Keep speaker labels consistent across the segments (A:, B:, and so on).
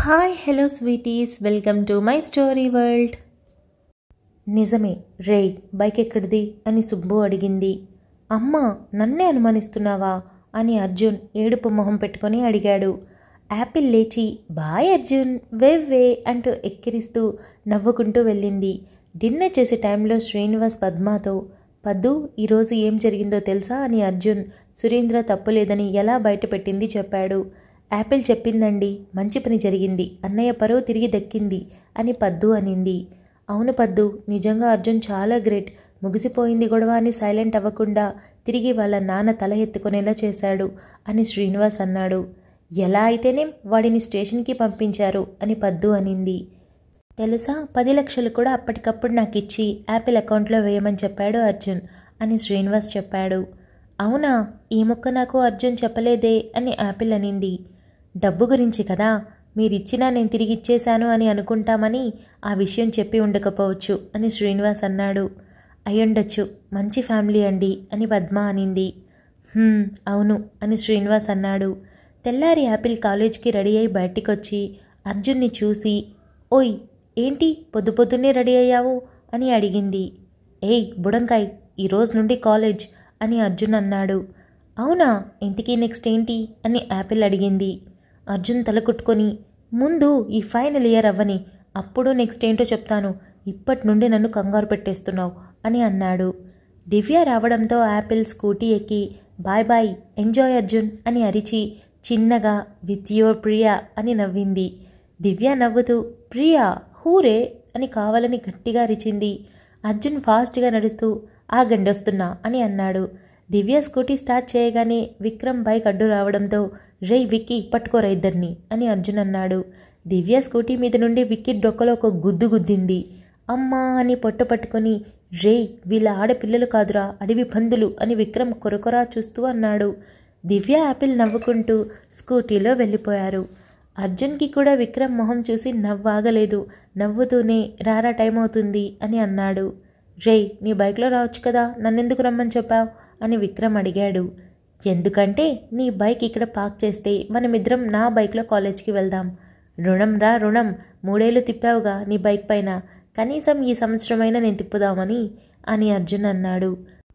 A: hi hello sweeties welcome to my story world నిజమే రే bike ఎక్కడిది అని సుబ్బు అడిగింది అమ్మా నన్నే అనుమానిస్తున్నావా అని అర్జున్ ఏడుపు మొహం పెట్టుకొని అడిగాడు యాపిల్ లేచి బాయ్ అర్జున్ వే వే అంటూ ఎక్కిరిస్తూ నవ్వుకుంటూ వెళ్ళింది డిన్నర్ చేసే టైంలో శ్రీనివాస్ పద్మాతో పద్దు ఈరోజు ఏం జరిగిందో తెలుసా అని అర్జున్ సురేంద్ర తప్పులేదని ఎలా బయటపెట్టింది చెప్పాడు యాపిల్ చెప్పిందండి మంచి పని జరిగింది అన్నయ్య పరువు తిరిగి దక్కింది అని పద్దు అనింది అవును పద్దు నిజంగా అర్జున్ చాలా గ్రేట్ ముగిసిపోయింది గొడవ అని సైలెంట్ అవ్వకుండా తిరిగి వాళ్ళ నాన్న తల ఎత్తుకునేలా చేశాడు అని శ్రీనివాస్ అన్నాడు ఎలా అయితేనే వాడిని స్టేషన్కి పంపించారు అని పద్దు అనింది తెలుసా పది లక్షలు కూడా అప్పటికప్పుడు నాకు ఇచ్చి యాపిల్ అకౌంట్లో వేయమని చెప్పాడు అర్జున్ అని శ్రీనివాస్ చెప్పాడు అవునా ఈ మొక్క నాకు అర్జున్ చెప్పలేదే అని యాపిల్ అనింది డబ్బు గురించి కదా మీరిచ్చినా నేను తిరిగి ఇచ్చేశాను అని అనుకుంటామని ఆ విషయం చెప్పి ఉండకపోవచ్చు అని శ్రీనివాస్ అన్నాడు అయ్యుండొచ్చు మంచి ఫ్యామిలీ అండి అని పద్మ అనింది "హ్మ్, అవును అని శ్రీనివాస్ అన్నాడు తెల్లారి యాపిల్ కాలేజ్కి రెడీ అయి బయటికొచ్చి అర్జున్ని చూసి ఓయ్ ఏంటి పొద్దు పొద్దున్నే రెడీ అయ్యావు అని అడిగింది ఏయ్ బుడంకాయ్ ఈరోజు నుండి కాలేజ్ అని అర్జున్ అన్నాడు అవునా ఇంతకీ నెక్స్ట్ ఏంటి అని యాపిల్ అడిగింది అర్జున్ తల కుట్టుకొని ముందు ఈ ఫైనల్ ఇయర్ అవ్వని అప్పుడు నెక్స్ట్ ఏంటో చెప్తాను ఇప్పటి నుండి నన్ను కంగారు పెట్టేస్తున్నావు అని అన్నాడు దివ్య రావడంతో యాపిల్ స్కూటీ ఎక్కి బాయ్ బాయ్ ఎంజాయ్ అర్జున్ అని అరిచి చిన్నగా విత్ యువర్ ప్రియా అని నవ్వింది దివ్య నవ్వుతూ ప్రియా హూరే అని కావాలని గట్టిగా అరిచింది అర్జున్ ఫాస్ట్గా నడుస్తూ ఆగండొస్తున్నా అని అన్నాడు దివ్య స్కూటీ స్టార్ట్ చేయగానే విక్రమ్ బైక్ అడ్డు రావడంతో రేయ్ విక్కీ పట్టుకోరా ఇద్దరిని అని అర్జున్ అన్నాడు దివ్య స్కూటీ మీద నుండి విక్కీ డొక్కలో ఒక గుద్దు గుద్దింది అమ్మా అని పొట్ట పట్టుకొని రేయ్ వీళ్ళ ఆడపిల్లలు కాదురా అడవి పందులు అని విక్రమ్ కొరకొరా చూస్తూ అన్నాడు దివ్య యాపిల్ నవ్వుకుంటూ స్కూటీలో వెళ్ళిపోయారు అర్జున్కి కూడా విక్రమ్ మొహం చూసి నవ్వాగలేదు నవ్వుతూనే రారా టైం అవుతుంది అని అన్నాడు రేయ్ నీ బైక్లో రావచ్చు కదా నన్నెందుకు రమ్మని చెప్పావు అని విక్రమ్ అడిగాడు ఎందుకంటే నీ బైక్ ఇక్కడ పార్క్ చేస్తే మనమిద్దరం నా బైక్లో కాలేజ్కి వెళ్దాం రుణం రా రుణం మూడేళ్ళు తిప్పావుగా నీ బైక్ పైన కనీసం ఈ సంవత్సరమైనా నేను తిప్పుదామని అని అర్జున్ అన్నాడు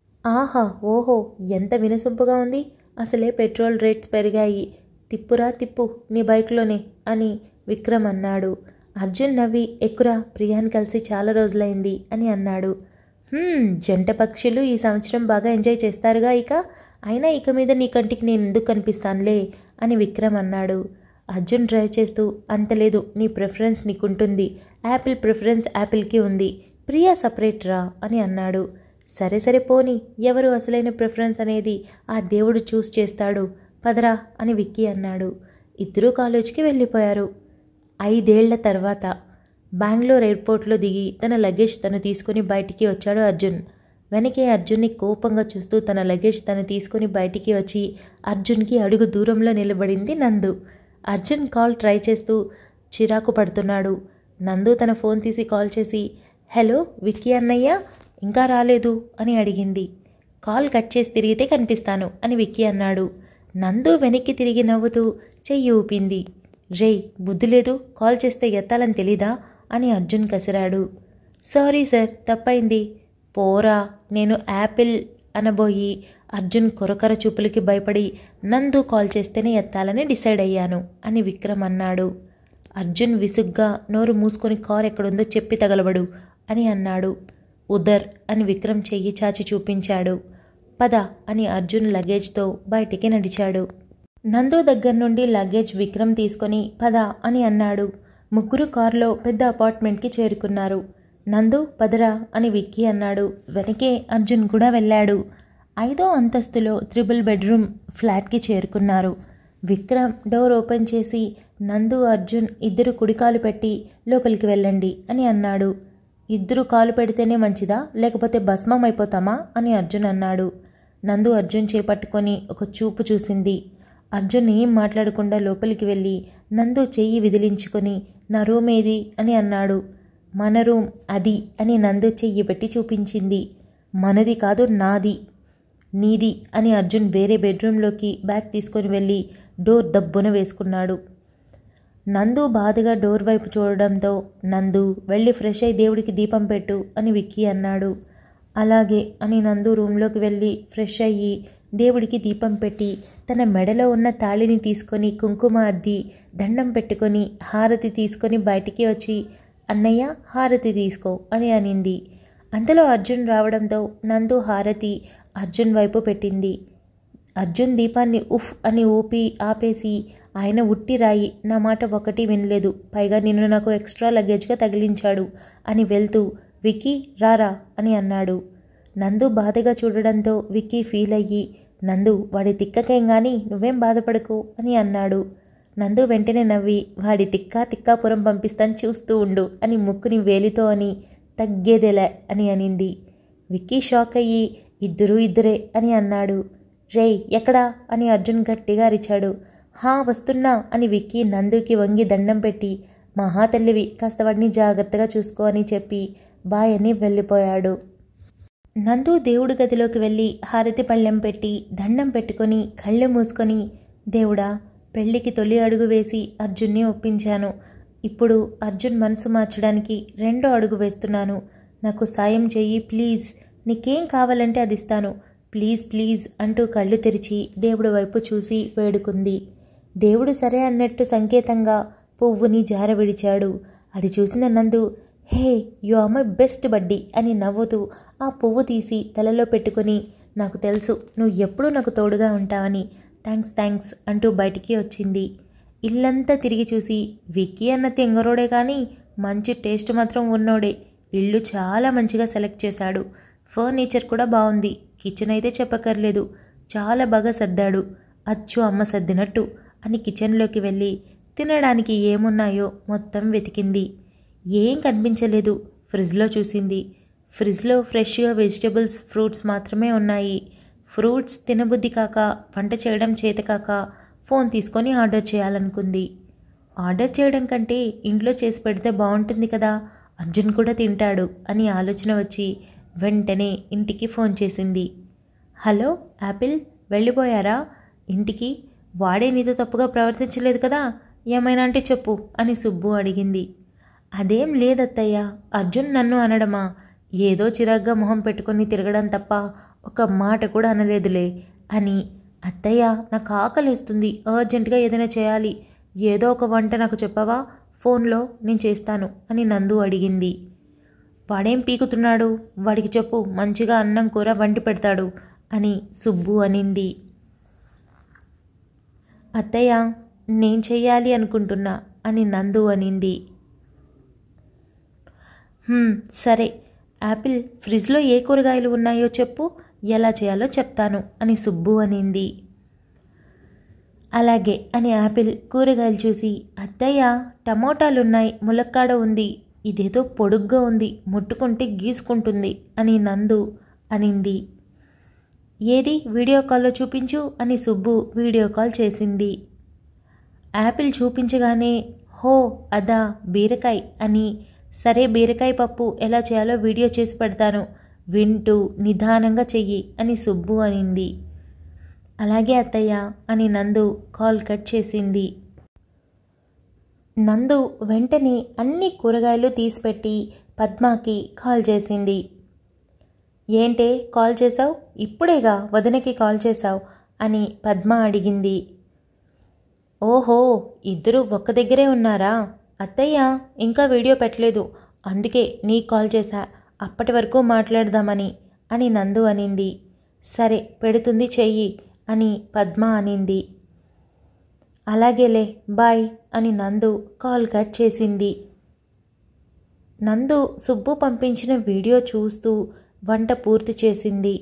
A: ఆహా ఓహో ఎంత వినసొంపుగా ఉంది అసలే పెట్రోల్ రేట్స్ పెరిగాయి తిప్పురా తిప్పు నీ బైక్లోనే అని విక్రమ్ అన్నాడు అర్జున్ నవ్వి ఎక్కురా ప్రియాని కలిసి చాలా రోజులైంది అని అన్నాడు "హ్మ్, జంట పక్షులు ఈ సంవత్సరం బాగా ఎంజాయ్ చేస్తారుగా ఇక అయినా ఇక మీద నీ కంటికి నేను ఎందుకు కనిపిస్తానులే అని విక్రమ్ అన్నాడు అర్జున్ డ్రైవ్ చేస్తూ అంత లేదు నీ ప్రిఫరెన్స్ నీకుంటుంది యాపిల్ ప్రిఫరెన్స్ యాపిల్కి ఉంది ప్రియా సపరేట్ రా అని అన్నాడు సరే సరే పోని ఎవరు అసలైన ప్రిఫరెన్స్ అనేది ఆ దేవుడు చూస్ చేస్తాడు పదరా అని విక్కీ అన్నాడు ఇద్దరూ కాలేజ్కి వెళ్ళిపోయారు ఐదేళ్ల తర్వాత బెంగళూరు ఎయిర్పోర్ట్లో దిగి తన లగేజ్ తను తీసుకుని బయటికి వచ్చాడు అర్జున్ వెనకే అర్జున్ని కోపంగా చూస్తూ తన లగేజ్ తను తీసుకుని బయటికి వచ్చి అర్జున్కి అడుగు దూరంలో నిలబడింది నందు అర్జున్ కాల్ ట్రై చేస్తూ చిరాకు పడుతున్నాడు నందు తన ఫోన్ తీసి కాల్ చేసి హలో విక్కీ అన్నయ్య ఇంకా రాలేదు అని అడిగింది కాల్ కట్ చేసి తిరిగితే కనిపిస్తాను అని విక్కీ అన్నాడు నందు వెనక్కి తిరిగి నవ్వుతూ చెయ్యి ఊపింది రేయ్ బుద్ధి లేదు కాల్ చేస్తే ఎత్తాలని తెలీదా అని అర్జున్ కసిరాడు సారీ సార్ తప్పైంది పోరా నేను యాపిల్ అనబోయి అర్జున్ కొరకర చూపులకి భయపడి నందు కాల్ చేస్తేనే ఎత్తాలని డిసైడ్ అయ్యాను అని విక్రమ్ అన్నాడు అర్జున్ విసుగ్గా నోరు మూసుకొని కార్ ఎక్కడుందో చెప్పి తగలబడు అని అన్నాడు ఉదర్ అని విక్రమ్ చెయ్యి చాచి చూపించాడు పద అని అర్జున్ లగేజ్తో బయటికి నడిచాడు నందు దగ్గర నుండి లగేజ్ విక్రమ్ తీసుకొని పద అని అన్నాడు ముగ్గురు కారులో పెద్ద అపార్ట్మెంట్కి చేరుకున్నారు నందు పదరా అని విక్కీ అన్నాడు వెనకే అర్జున్ కూడా వెళ్ళాడు ఐదో అంతస్తులో త్రిబుల్ బెడ్రూమ్ ఫ్లాట్కి చేరుకున్నారు విక్రమ్ డోర్ ఓపెన్ చేసి నందు అర్జున్ ఇద్దరు కుడికాలు పెట్టి లోపలికి వెళ్ళండి అని అన్నాడు ఇద్దరు కాలు పెడితేనే మంచిదా లేకపోతే భస్మం అయిపోతామా అని అర్జున్ అన్నాడు నందు అర్జున్ చేపట్టుకొని ఒక చూపు చూసింది అర్జున్ ఏం మాట్లాడకుండా లోపలికి వెళ్ళి నందు చెయ్యి విదిలించుకొని నా రూమ్ ఏది అని అన్నాడు మన రూమ్ అది అని నందు చెయ్యి పెట్టి చూపించింది మనది కాదు నాది నీది అని అర్జున్ వేరే బెడ్రూమ్లోకి బ్యాగ్ తీసుకొని వెళ్ళి డోర్ దబ్బున వేసుకున్నాడు నందు బాధగా డోర్ వైపు చూడడంతో నందు వెళ్ళి ఫ్రెష్ అయి దేవుడికి దీపం పెట్టు అని విక్కీ అన్నాడు అలాగే అని నందు రూమ్లోకి వెళ్ళి ఫ్రెష్ అయ్యి దేవుడికి దీపం పెట్టి తన మెడలో ఉన్న తాళిని తీసుకొని కుంకుమ అద్ది దండం పెట్టుకొని హారతి తీసుకొని బయటికి వచ్చి అన్నయ్య హారతి తీసుకో అని అనింది అంతలో అర్జున్ రావడంతో నందు హారతి అర్జున్ వైపు పెట్టింది అర్జున్ దీపాన్ని ఉఫ్ అని ఊపి ఆపేసి ఆయన ఉట్టి రాయి నా మాట ఒకటి వినలేదు పైగా నిన్ను నాకు ఎక్స్ట్రా లగేజ్గా తగిలించాడు అని వెళ్తూ విక్కీ రారా అని అన్నాడు నందు బాధగా చూడడంతో విక్కీ ఫీల్ అయ్యి నందు వాడి తిక్కకేం గాని నువ్వేం బాధపడకు అని అన్నాడు నందు వెంటనే నవ్వి వాడి తిక్కా తిక్కాపురం పంపిస్తాను చూస్తూ ఉండు అని ముక్కుని వేలితో అని తగ్గేదేలే అని అనింది విక్కీ షాక్ అయ్యి ఇద్దరూ ఇద్దరే అని అన్నాడు రేయ్ ఎక్కడా అని అర్జున్ గట్టిగా అరిచాడు హా వస్తున్నా అని విక్కీ నందుకి వంగి దండం పెట్టి మహాతల్లివి కాస్త వాడిని జాగ్రత్తగా చూసుకో అని చెప్పి బాయ్ అని వెళ్ళిపోయాడు నందు దేవుడి గదిలోకి వెళ్ళి హారతి పళ్ళెం పెట్టి దండం పెట్టుకొని కళ్ళు మూసుకొని దేవుడా పెళ్లికి తొలి అడుగు వేసి అర్జున్ని ఒప్పించాను ఇప్పుడు అర్జున్ మనసు మార్చడానికి రెండో అడుగు వేస్తున్నాను నాకు సాయం చెయ్యి ప్లీజ్ నీకేం కావాలంటే అది ఇస్తాను ప్లీజ్ ప్లీజ్ అంటూ కళ్ళు తెరిచి దేవుడి వైపు చూసి వేడుకుంది దేవుడు సరే అన్నట్టు సంకేతంగా పువ్వుని జార విడిచాడు అది చూసిన Nandu hey you are my best buddy అని నవ్వుతూ ఆ పువ్వు తీసి తలలో పెట్టుకొని నాకు తెలుసు నువ్వు ఎప్పుడూ నాకు తోడుగా ఉంటావని థ్యాంక్స్ థ్యాంక్స్ అంటూ బయటికి వచ్చింది ఇల్లంతా తిరిగి చూసి విక్కీ అన్న తెంగరోడే కానీ మంచి టేస్ట్ మాత్రం ఉన్నోడే ఇల్లు చాలా మంచిగా సెలెక్ట్ చేశాడు ఫర్నిచర్ కూడా బాగుంది కిచెన్ అయితే చెప్పకర్లేదు చాలా బాగా సర్దాడు అచ్చు అమ్మ సర్దినట్టు అని కిచెన్లోకి వెళ్ళి తినడానికి ఏమున్నాయో మొత్తం వెతికింది ఏం కనిపించలేదు ఫ్రిడ్జ్లో చూసింది ఫ్రిడ్జ్లో ఫ్రెష్గా వెజిటబుల్స్ ఫ్రూట్స్ మాత్రమే ఉన్నాయి ఫ్రూట్స్ తినబుద్ధి కాక వంట చేయడం చేత కాక ఫోన్ తీసుకొని ఆర్డర్ చేయాలనుకుంది ఆర్డర్ చేయడం కంటే ఇంట్లో చేసి పెడితే బాగుంటుంది కదా అర్జున్ కూడా తింటాడు అని ఆలోచన వచ్చి వెంటనే ఇంటికి ఫోన్ చేసింది హలో యాపిల్ వెళ్ళిపోయారా ఇంటికి వాడే నీతో తప్పుగా ప్రవర్తించలేదు కదా ఏమైనా అంటే చెప్పు అని సుబ్బు అడిగింది అదేం లేదత్తయ్య అర్జున్ నన్ను అనడమా ఏదో చిరాగ్గా మొహం పెట్టుకొని తిరగడం తప్ప ఒక మాట కూడా అనలేదులే అని అత్తయ్య నాకు ఆకలిస్తుంది అర్జెంటుగా ఏదైనా చేయాలి ఏదో ఒక వంట నాకు చెప్పవా ఫోన్లో నేను చేస్తాను అని నందు అడిగింది వాడేం పీకుతున్నాడు వాడికి చెప్పు మంచిగా అన్నం కూర వండి పెడతాడు అని సుబ్బు అనింది అత్తయ్య నేను చెయ్యాలి అనుకుంటున్నా అని నందు అనింది "హ్మ్, సరే యాపిల్ ఫ్రిడ్జ్లో ఏ కూరగాయలు ఉన్నాయో చెప్పు ఎలా చేయాలో చెప్తాను అని సుబ్బు అనింది అలాగే అని యాపిల్ కూరగాయలు చూసి అత్తయ్య టమోటాలున్నాయి ములక్కాడ ఉంది ఇదేదో పొడుగ్గా ఉంది ముట్టుకుంటే గీసుకుంటుంది అని నందు అనింది ఏది వీడియో కాల్లో చూపించు అని సుబ్బు వీడియో కాల్ చేసింది యాపిల్ చూపించగానే హో అదా బీరకాయ అని సరే బీరకాయ పప్పు ఎలా చేయాలో వీడియో చేసి పెడతాను వింటూ నిదానంగా చెయ్యి అని సుబ్బు అనింది అలాగే అత్తయ్య అని నందు కాల్ కట్ చేసింది నందు వెంటనే అన్ని కూరగాయలు తీసిపెట్టి పద్మాకి కాల్ చేసింది ఏంటే కాల్ చేసావు ఇప్పుడేగా వదినకి కాల్ చేశావు అని పద్మ అడిగింది ఓహో ఇద్దరు ఒక్క దగ్గరే ఉన్నారా అత్తయ్య ఇంకా వీడియో పెట్టలేదు అందుకే నీ కాల్ చేశా అప్పటి వరకు మాట్లాడదామని అని నందు అనింది సరే పెడుతుంది చెయ్యి అని పద్మ అనింది అలాగేలే బాయ్ అని నందు కాల్ కట్ చేసింది నందు సుబ్బు పంపించిన వీడియో చూస్తూ వంట పూర్తి చేసింది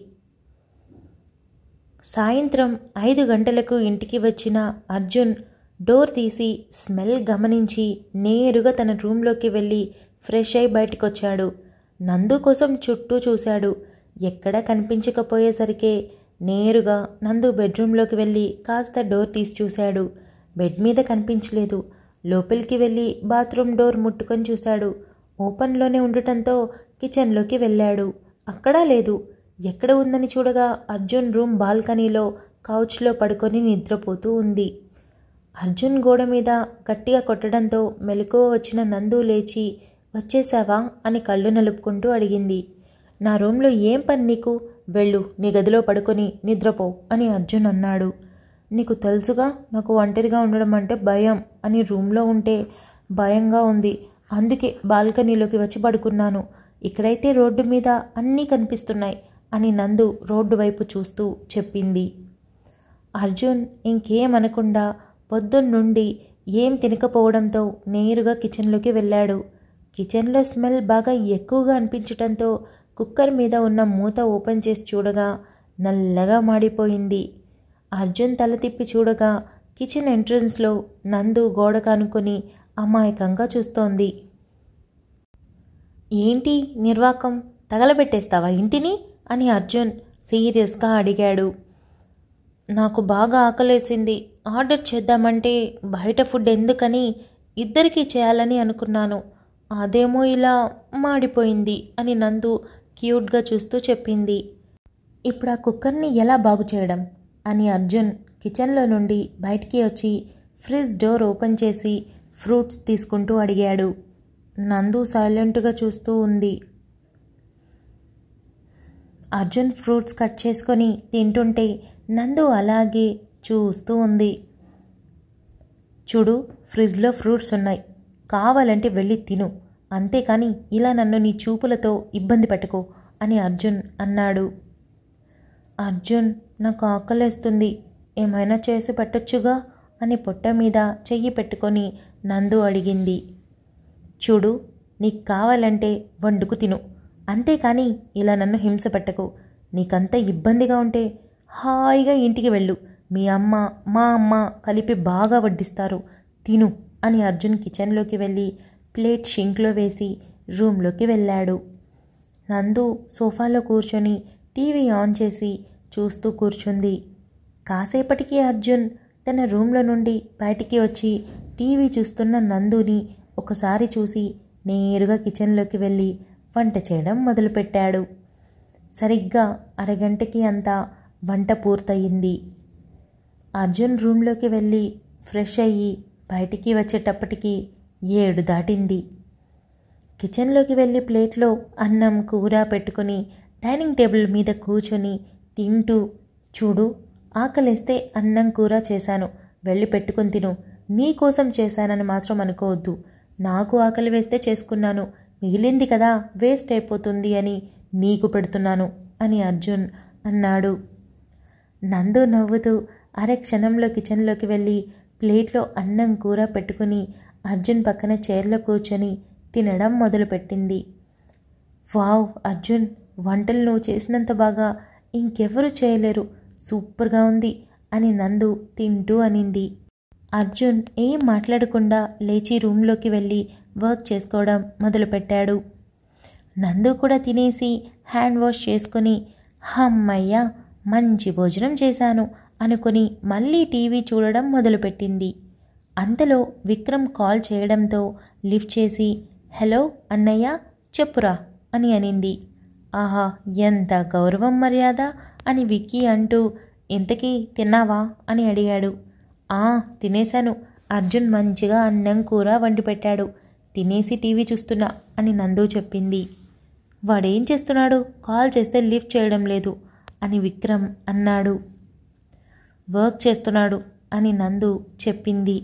A: సాయంత్రం ఐదు గంటలకు ఇంటికి వచ్చిన అర్జున్ డోర్ తీసి స్మెల్ గమనించి నేరుగా తన రూమ్లోకి వెళ్ళి ఫ్రెష్ అయి బయటకొచ్చాడు నందు కోసం చుట్టూ చూశాడు ఎక్కడా కనిపించకపోయేసరికే నేరుగా నందు బెడ్రూమ్లోకి వెళ్ళి కాస్త డోర్ తీసి చూశాడు బెడ్ మీద కనిపించలేదు లోపలికి వెళ్ళి బాత్రూమ్ డోర్ ముట్టుకొని చూశాడు ఓపెన్లోనే ఉండటంతో కిచెన్లోకి వెళ్ళాడు అక్కడా లేదు ఎక్కడ ఉందని చూడగా అర్జున్ రూమ్ బాల్కనీలో కౌచ్లో పడుకొని నిద్రపోతూ ఉంది అర్జున్ గోడ మీద గట్టిగా కొట్టడంతో మెలకువ వచ్చిన నందు లేచి వచ్చేసావా అని కళ్ళు నలుపుకుంటూ అడిగింది నా రూమ్లో ఏం పని నీకు వెళ్ళు నీ గదిలో పడుకొని నిద్రపో అని అర్జున్ అన్నాడు నీకు తెలుసుగా నాకు ఒంటరిగా ఉండడం అంటే భయం అని రూమ్లో ఉంటే భయంగా ఉంది అందుకే బాల్కనీలోకి వచ్చి పడుకున్నాను ఇక్కడైతే రోడ్డు మీద అన్నీ కనిపిస్తున్నాయి అని నందు రోడ్డు వైపు చూస్తూ చెప్పింది అర్జున్ ఇంకేమనకుండా పొద్దున్నుండి ఏం తినకపోవడంతో నేరుగా కిచెన్లోకి వెళ్ళాడు కిచెన్లో స్మెల్ బాగా ఎక్కువగా అనిపించటంతో కుక్కర్ మీద ఉన్న మూత ఓపెన్ చేసి చూడగా నల్లగా మాడిపోయింది అర్జున్ తల తిప్పి చూడగా కిచెన్ ఎంట్రన్స్లో నందు గోడ కానుకొని అమాయకంగా చూస్తోంది ఏంటి నిర్వాకం తగలబెట్టేస్తావా ఇంటిని అని అర్జున్ సీరియస్గా అడిగాడు నాకు బాగా ఆకలేసింది ఆర్డర్ చేద్దామంటే బయట ఫుడ్ ఎందుకని ఇద్దరికీ చేయాలని అనుకున్నాను అదేమో ఇలా మాడిపోయింది అని నందు క్యూట్గా చూస్తూ చెప్పింది ఇప్పుడు ఆ కుక్కర్ని ఎలా బాగు చేయడం అని అర్జున్ కిచెన్లో నుండి బయటికి వచ్చి ఫ్రిడ్జ్ డోర్ ఓపెన్ చేసి ఫ్రూట్స్ తీసుకుంటూ అడిగాడు నందు సైలెంట్గా చూస్తూ ఉంది అర్జున్ ఫ్రూట్స్ కట్ చేసుకొని తింటుంటే నందు అలాగే చూస్తూ ఉంది చూడు ఫ్రిడ్జ్లో ఫ్రూట్స్ ఉన్నాయి కావాలంటే వెళ్ళి తిను అంతేకాని ఇలా నన్ను నీ చూపులతో ఇబ్బంది పెట్టుకో అని అర్జున్ అన్నాడు అర్జున్ నాకు ఆకలేస్తుంది ఏమైనా చేసి పెట్టొచ్చుగా అని పొట్ట మీద చెయ్యి పెట్టుకొని నందు అడిగింది చూడు నీకు కావాలంటే వండుకు తిను అంతేకాని ఇలా నన్ను హింస పెట్టకు నీకంత ఇబ్బందిగా ఉంటే హాయిగా ఇంటికి వెళ్ళు మీ అమ్మ మా అమ్మ కలిపి బాగా వడ్డిస్తారు తిను అని అర్జున్ కిచెన్లోకి వెళ్ళి ప్లేట్ షింక్లో వేసి రూమ్లోకి వెళ్ళాడు నందు సోఫాలో కూర్చొని టీవీ ఆన్ చేసి చూస్తూ కూర్చుంది కాసేపటికి అర్జున్ తన రూమ్లో నుండి బయటికి వచ్చి టీవీ చూస్తున్న నందుని ఒకసారి చూసి నేరుగా కిచెన్లోకి వెళ్ళి వంట చేయడం మొదలుపెట్టాడు సరిగ్గా అరగంటకి అంతా వంట పూర్తయింది అర్జున్ రూమ్లోకి వెళ్ళి ఫ్రెష్ అయ్యి బయటికి వచ్చేటప్పటికి ఏడు దాటింది కిచెన్లోకి వెళ్ళి ప్లేట్లో అన్నం కూర పెట్టుకొని డైనింగ్ టేబుల్ మీద కూర్చొని తింటూ చూడు ఆకలేస్తే అన్నం కూర చేశాను వెళ్ళి పెట్టుకొని తిను నీ కోసం చేశానని మాత్రం అనుకోవద్దు నాకు ఆకలి వేస్తే చేసుకున్నాను మిగిలింది కదా వేస్ట్ అయిపోతుంది అని నీకు పెడుతున్నాను అని అర్జున్ అన్నాడు నందు నవ్వుతూ అరే క్షణంలో కిచెన్లోకి వెళ్ళి ప్లేట్లో అన్నం కూర పెట్టుకుని అర్జున్ పక్కన చైర్లో కూర్చొని తినడం మొదలుపెట్టింది వావ్ అర్జున్ వంటలు నువ్వు చేసినంత బాగా ఇంకెవరూ చేయలేరు సూపర్గా ఉంది అని నందు తింటూ అనింది అర్జున్ ఏం మాట్లాడకుండా లేచి రూమ్లోకి వెళ్ళి వర్క్ చేసుకోవడం మొదలుపెట్టాడు నందు కూడా తినేసి హ్యాండ్ వాష్ చేసుకొని హమ్మయ్య మంచి భోజనం చేశాను అనుకుని మళ్ళీ టీవీ చూడడం మొదలుపెట్టింది అంతలో విక్రమ్ కాల్ చేయడంతో లిఫ్ట్ చేసి హలో అన్నయ్య చెప్పురా అని అనింది ఆహా ఎంత గౌరవం మర్యాద అని విక్కీ అంటూ ఇంతకీ తిన్నావా అని అడిగాడు ఆ తినేశాను అర్జున్ మంచిగా అన్నం కూర వండి పెట్టాడు తినేసి టీవీ చూస్తున్నా అని నందు చెప్పింది వాడేం చేస్తున్నాడు కాల్ చేస్తే లిఫ్ట్ చేయడం లేదు అని విక్రమ్ అన్నాడు వర్క్ చేస్తున్నాడు అని నందు చెప్పింది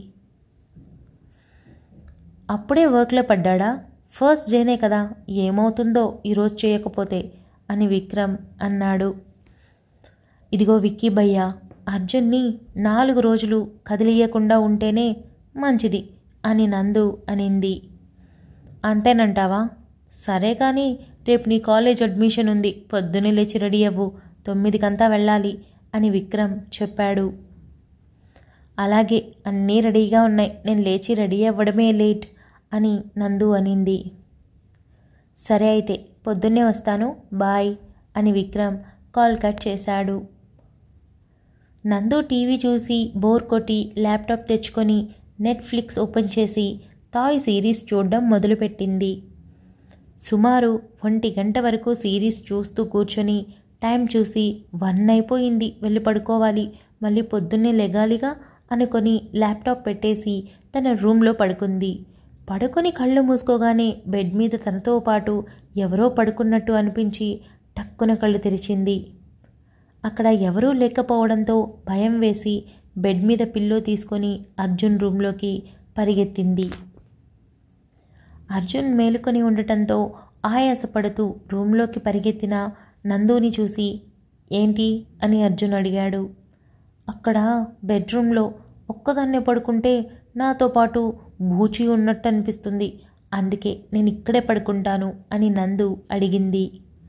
A: అప్పుడే వర్క్లో పడ్డాడా ఫస్ట్ డేనే కదా ఏమవుతుందో ఈరోజు చేయకపోతే అని విక్రమ్ అన్నాడు ఇదిగో విక్కీ భయ్య అర్జున్ని నాలుగు రోజులు కదిలియకుండా ఉంటేనే మంచిది అని నందు అనింది అంతేనంటావా సరే కానీ రేపు నీ కాలేజ్ అడ్మిషన్ ఉంది పొద్దున్నే లేచి రెడీ అవ్వు తొమ్మిదికంతా వెళ్ళాలి అని విక్రమ్ చెప్పాడు అలాగే అన్నీ రెడీగా ఉన్నాయి నేను లేచి రెడీ అవ్వడమే లేట్ అని నందు అనింది సరే అయితే పొద్దున్నే వస్తాను బాయ్ అని విక్రమ్ కాల్ కట్ చేశాడు నందు టీవీ చూసి బోర్ కొట్టి ల్యాప్టాప్ తెచ్చుకొని నెట్ఫ్లిక్స్ ఓపెన్ చేసి టాయ్ సిరీస్ చూడడం మొదలుపెట్టింది సుమారు ఒంటి గంట వరకు సిరీస్ చూస్తూ కూర్చొని టైం చూసి వన్ అయిపోయింది వెళ్ళి పడుకోవాలి మళ్ళీ పొద్దున్నే లెగాలిగా అనుకొని ల్యాప్టాప్ పెట్టేసి తన రూమ్లో పడుకుంది పడుకొని కళ్ళు మూసుకోగానే బెడ్ మీద తనతో పాటు ఎవరో పడుకున్నట్టు అనిపించి టక్కున కళ్ళు తెరిచింది అక్కడ ఎవరూ లేకపోవడంతో భయం వేసి బెడ్ మీద పిల్లో తీసుకొని అర్జున్ రూమ్లోకి పరిగెత్తింది అర్జున్ మేలుకొని ఉండటంతో ఆయాసపడుతూ రూమ్లోకి పరిగెత్తిన నందుని చూసి ఏంటి అని అర్జున్ అడిగాడు అక్కడ బెడ్రూమ్లో ఒక్కదాన్నే పడుకుంటే నాతో పాటు బూచి ఉన్నట్టు అనిపిస్తుంది అందుకే నేను ఇక్కడే పడుకుంటాను అని నందు అడిగింది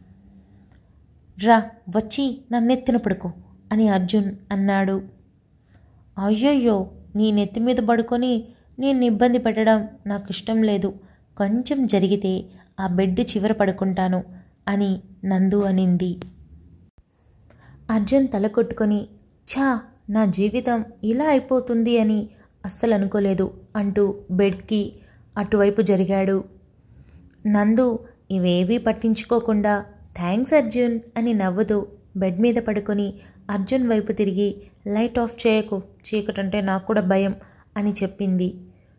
A: రా వచ్చి నన్నెత్తిన పడుకో అని అర్జున్ అన్నాడు అయ్యయ్యో నీ నెత్తి మీద పడుకొని నేను ఇబ్బంది పెట్టడం నాకు ఇష్టం లేదు కొంచెం జరిగితే ఆ బెడ్ చివర పడుకుంటాను అని నందు అనింది అర్జున్ తల కొట్టుకొని ఛా నా జీవితం ఇలా అయిపోతుంది అని అస్సలు అనుకోలేదు అంటూ బెడ్కి అటువైపు జరిగాడు నందు ఇవేవీ పట్టించుకోకుండా థ్యాంక్స్ అర్జున్ అని నవ్వుతూ బెడ్ మీద పడుకొని అర్జున్ వైపు తిరిగి లైట్ ఆఫ్ చేయకు చీకటంటే నాకు కూడా భయం అని చెప్పింది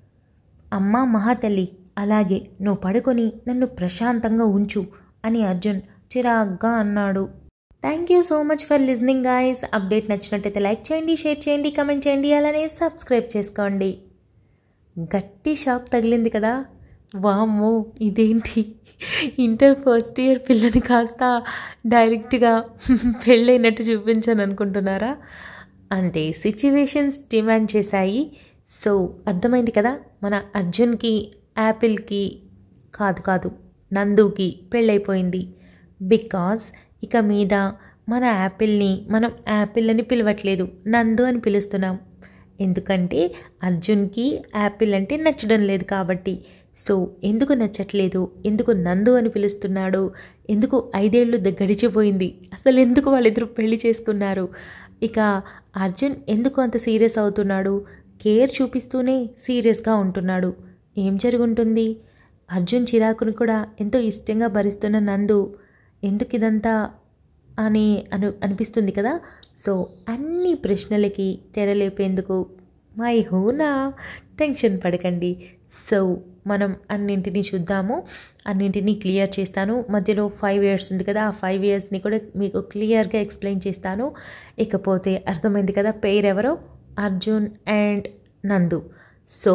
A: అమ్మా మహాతల్లి అలాగే నువ్వు పడుకొని నన్ను ప్రశాంతంగా ఉంచు అని అర్జున్ చిరాగ్గా అన్నాడు thank you so much for listening guys update నచ్చినట్టయితే లైక్ చేయండి షేర్ చేయండి కమెంట్ చేయండి అలానే సబ్స్క్రైబ్ చేసుకోండి గట్టి షాక్ తగిలింది కదా వామ్మో ఇదేంటి ఇంటర్ ఫస్ట్ ఇయర్ పిల్లని కాస్త డైరెక్ట్గా పెళ్ళైనట్టు చూపించాను అనుకుంటున్నారా అంటే సిచ్యువేషన్స్ డిమాండ్ చేశాయి సో అర్థమైంది కదా మన అర్జున్కి యాపిల్కి కాదు కాదు నందుకి పెళ్ళైపోయింది బికాజ్ ఇక మీద మన యాపిల్ని మనం యాపిల్ అని పిలవట్లేదు నందు అని పిలుస్తున్నాం ఎందుకంటే అర్జున్కి యాపిల్ అంటే నచ్చడం లేదు కాబట్టి సో ఎందుకు నచ్చట్లేదు ఎందుకు నందు అని పిలుస్తున్నాడు ఎందుకు ఐదేళ్ళు ద- గడిచిపోయింది అసలు ఎందుకు వాళ్ళిద్దరూ పెళ్లి చేసుకున్నారు ఇక అర్జున్ ఎందుకు అంత సీరియస్ అవుతున్నాడు కేర్ చూపిస్తూనే సీరియస్గా ఉంటున్నాడు ఏం జరుగుంటుంది అర్జున్ చిరాకును కూడా ఎంతో ఇష్టంగా భరిస్తున్న నందు ఎందుకు ఇదంతా అని అను అనిపిస్తుంది కదా సో అన్ని ప్రశ్నలకి తెరలేపేందుకు మై హూనా టెన్షన్ పడకండి సో మనం అన్నింటినీ చూద్దాము అన్నింటినీ క్లియర్ చేస్తాను మధ్యలో ఫైవ్ ఇయర్స్ ఉంది కదా ఆ ఫైవ్ ఇయర్స్ని కూడా మీకు క్లియర్గా ఎక్స్ప్లెయిన్ చేస్తాను ఇకపోతే అర్థమైంది కదా పేరు ఎవరో అర్జున్ అండ్ నందు సో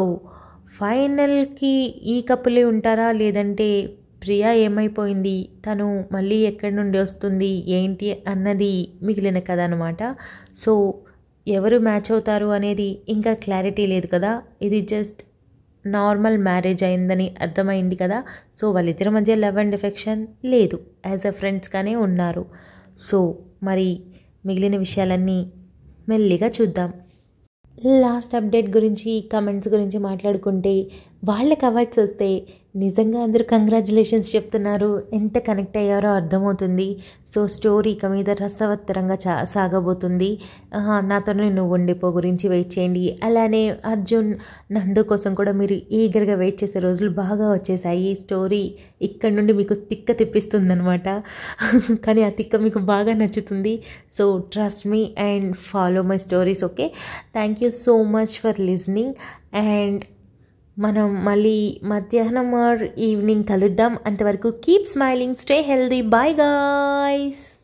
A: ఫైనల్కి ఈ కప్పులే ఉంటారా లేదంటే ప్రియా ఏమైపోయింది తను మళ్ళీ ఎక్కడి నుండి వస్తుంది ఏంటి అన్నది మిగిలిన కథ అనమాట సో ఎవరు మ్యాచ్ అవుతారు అనేది ఇంకా క్లారిటీ లేదు కదా ఇది జస్ట్ నార్మల్ మ్యారేజ్ అయిందని అర్థమైంది కదా సో వాళ్ళిద్దరి మధ్య లవ్ అండ్ ఎఫెక్షన్ లేదు యాజ్ అ ఫ్రెండ్స్గానే ఉన్నారు సో మరి మిగిలిన విషయాలన్నీ మెల్లిగా చూద్దాం లాస్ట్ అప్డేట్ గురించి కమెంట్స్ గురించి మాట్లాడుకుంటే వాళ్ళకి అవార్డ్స్ వస్తే నిజంగా అందరూ కంగ్రాచులేషన్స్ చెప్తున్నారు ఎంత కనెక్ట్ అయ్యారో అర్థమవుతుంది సో స్టోరీ ఇక మీద రసవత్తరంగా చా సాగబోతుంది ఆహా, నాతోనే నువ్వు ఉండిపో గురించి వెయిట్ చేయండి అలానే అర్జున్ నందు కోసం కూడా మీరు ఈగర్గా వెయిట్ చేసే రోజులు బాగా వచ్చేసాయి స్టోరీ ఇక్కడ నుండి మీకు తిక్క తెప్పిస్తుందనమాట కానీ ఆ తిక్క మీకు బాగా నచ్చుతుంది so trust me and follow my stories okay thank you so much for listening and మనం మళ్ళీ మధ్యాహ్నం ఆర్ ఈవినింగ్ కలుద్దాం అంతవరకు keep smiling stay healthy bye guys